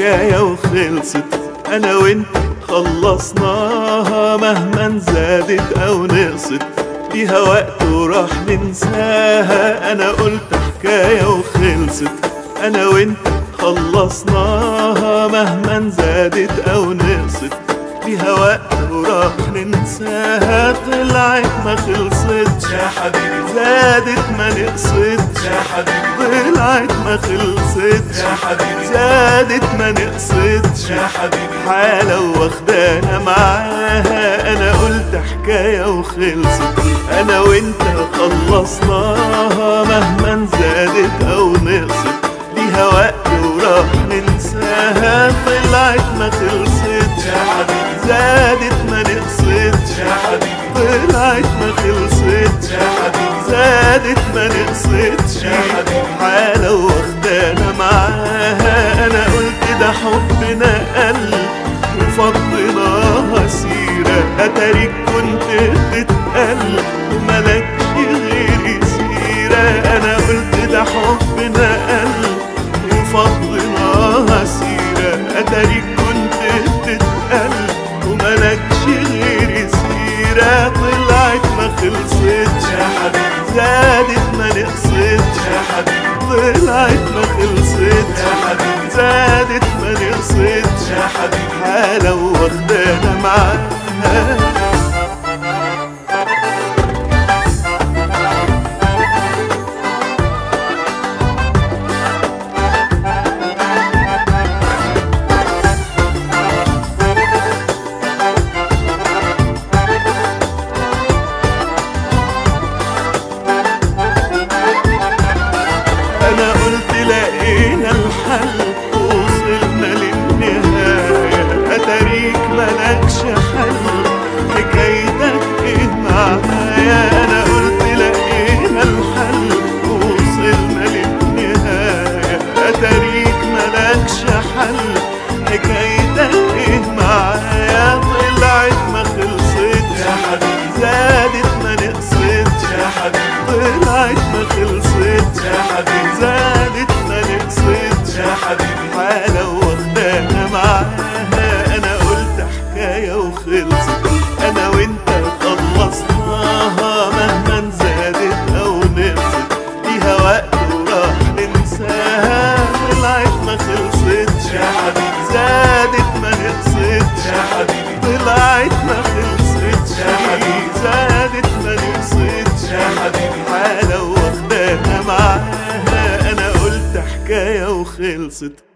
حكاية وخلصت انا وانت خلصناها مهما زادت او نقصت ليها وقت وراح ننساها انا قلت حكاية وخلصت انا وانت خلصناها مهما زادت او نقصت ليها وقت وراح ننساها طلعت ما خلصتش يا حبيبي زادت ما نقصتش يا حبيبي طلعت ما خلصتش يا حبيبي زادت ما نقصتش يا حبيبي حالة واخدانا معاها انا قلت حكاية وخلصت انا وانت خلصناها مهما زادت او نقصت ليها وقت وراح ننساها طلعت ما خلصتش يا حبيبي زادت ما نقصتش يا حبيبي طلعت ما خلصتش يا حبيبي زادت ما نقصتش يا حبيبي. حالة واخدانا معاها انا قلت ده حبنا قل وفضيناها سيرة اتاريك كنت بتقل وملكش غيري سيرة انا قلت ده حبنا قل وفضيناها سيرة اتاريك كنت بتتقل وملكش غيري سيرة طلعت ما خلصتش يا حبيبي زادت ما نقصتش يا حبيبي طلعت ما خلصتش يا حبيبي زادت ما نقصتش يا حبيبي حالة واخدانا معاها انا قلت لقينا الحل ووصلنا للنهاية اتاريك ملكش حل حكايتك ايه معايا انا قلت لقينا الحل ووصلنا للنهاية اتاريك ملكش حل حكايتك ايه معايا طلعت ما خلصتش يا حبيبي زادت ما نقصتش يا حبيبي طلعت ما خلصتش يا حبيبي زادت ما نقصتش يا حبيبي حالة واخدانا معاها أنا قلت حكاية وخلصت أنا وأنت خلصناها مهما زادت أو نقصت ليها وقت وراح ننساها طلعت ما خلصتش يا حبيبي زادت ما نقصتش يا حبيبي طلعت ما خلصتش يا حبيبي. زادت ما نقصتش يا حبيبي حالة واخدانا معاها أنا قلت حكاية وخلصت